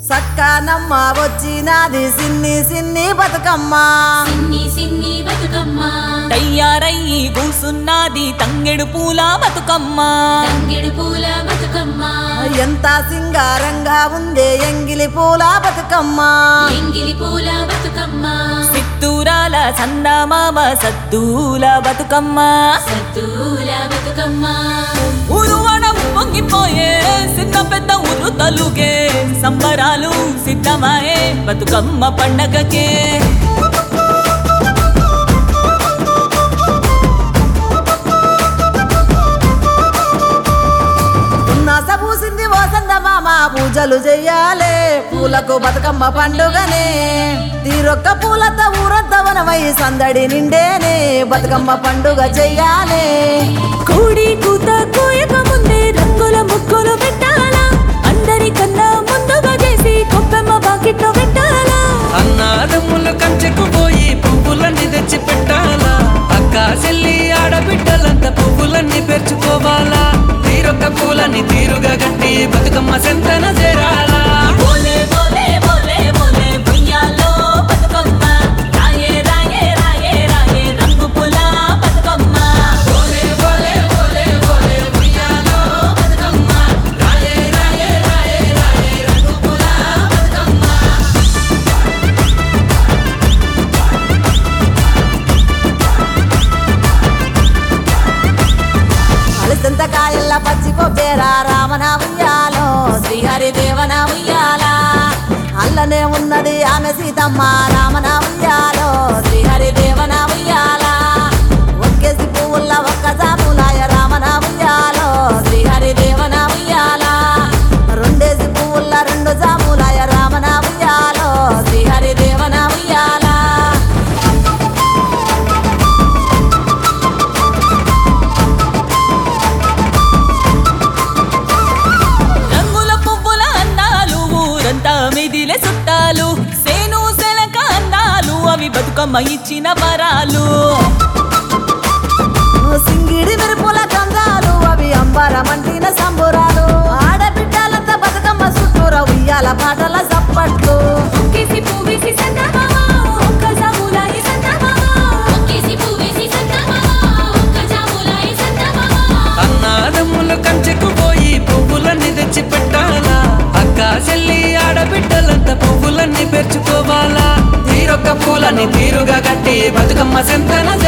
సక్కనమ్మ వచ్చినది సిన్ని సిన్ని బతుకమ్మ సిన్ని సిన్ని బతుకమ్మ తయ్యారయ్యి కూసున్నది తంగెడు పూల బతుకమ్మ తంగెడు పూల బతుకమ్మ ఎంత సింగారంగా ఉందే ఎంగిలి పూల బతుకమ్మ ఎంగిలి పూల బతుకమ్మ సిత్తూరాల చందమామ సద్దూల బతుకమ్మ సద్దూల బతుకమ్మ ఊరువడం పొంగిపోయే సిద్ధ పెద్ద ఊరు తలుగే సంబరాలు సిద్ధమాయే బతుకమ్మ పండగకే నస పూసింది వసంత మామ పూజలు చెయ్యాలే పూలకు బతుకమ్మ పండుగనే తీరొక్క పూలతో ఊరంతా వనమై సందడి నిండేనే బతుకమ్మ పండుగ చెయ్యాలే కోడి కూత కోయక ముందే రంగుల ముగ్గులు పెట్టాలా అందరికన్నా ముందుగా చేసి కొబ్బెమ్మ బాకెట్లో పెట్టాలా అన్నాదమ్ములు కంచెకు పోయి పువ్వులన్నీ తెచ్చి పెట్టాలా అక్క చెల్లి ఆడబిడ్డలంతా పువ్వులన్నీ పెంచుకోవాలా తీరొక్క పూలని తీరుగా గట్టి బతుకమ్మ సెంతన చేరాలా బోలే బోలే బోలే బోలే భుయ్యాలో బతుకమ్మ రాయే రాయే రాయే రాయే రంగు పుల బతుకమ్మ అలసంత కాయల్ల పచ్చి కొబ్బేరా రామన ఉయ్యాలో శ్రీహరి దేవన ఉయ్యాలా అల్లనే ఉన్నది ఆమె సీతమ్మ రామన ఉయ్యాలో శ్రీహరి దేవన ఉయ్యాలా ఒక్కేసి పువ్వుల్ల ఒక్క జాములాయ రామన ఉయ్యాలో శ్రీహరి దేవన ఉయ్యాలా రెండేసి పువ్వుల్ల రెండు జాములాయ రామన ఉయ్యాలో శ్రీహరి దేవన ఉయ్యాలా రంగుల పువ్వుల అందాలు ఊరంతా మిదిలే చుట్టాలు సేను సెలక అందాలు అవి బతుకమ్మ ఇచ్చిన వరాలు సింగిడి మెరుపుల కందాలు అవి అంబరమంటిన సంబురాలు ఆడబిడ్డలంతా బతుకమ్మ చుట్టూర ఉయ్యాల పాటల చప్పట్లు ఒక్కేసి పువ్వేసి సందమామ, ఒక్క జాములాయి సందమామ. ఒక్కేసి పువ్వేసి సందమామ ఒక్క జాములాయి సందమామ అన్నాదమ్ములు కంచెకు పోయి పువ్వులన్నీ తెచ్చి పెట్టాలా అక్క చెల్లి ఆడబిడ్డలంతా పువ్వులన్నీ పెంచుకోవాలా తీరొక్క పూలని తీరుగా గట్టి బతుకమ్మ సెంతన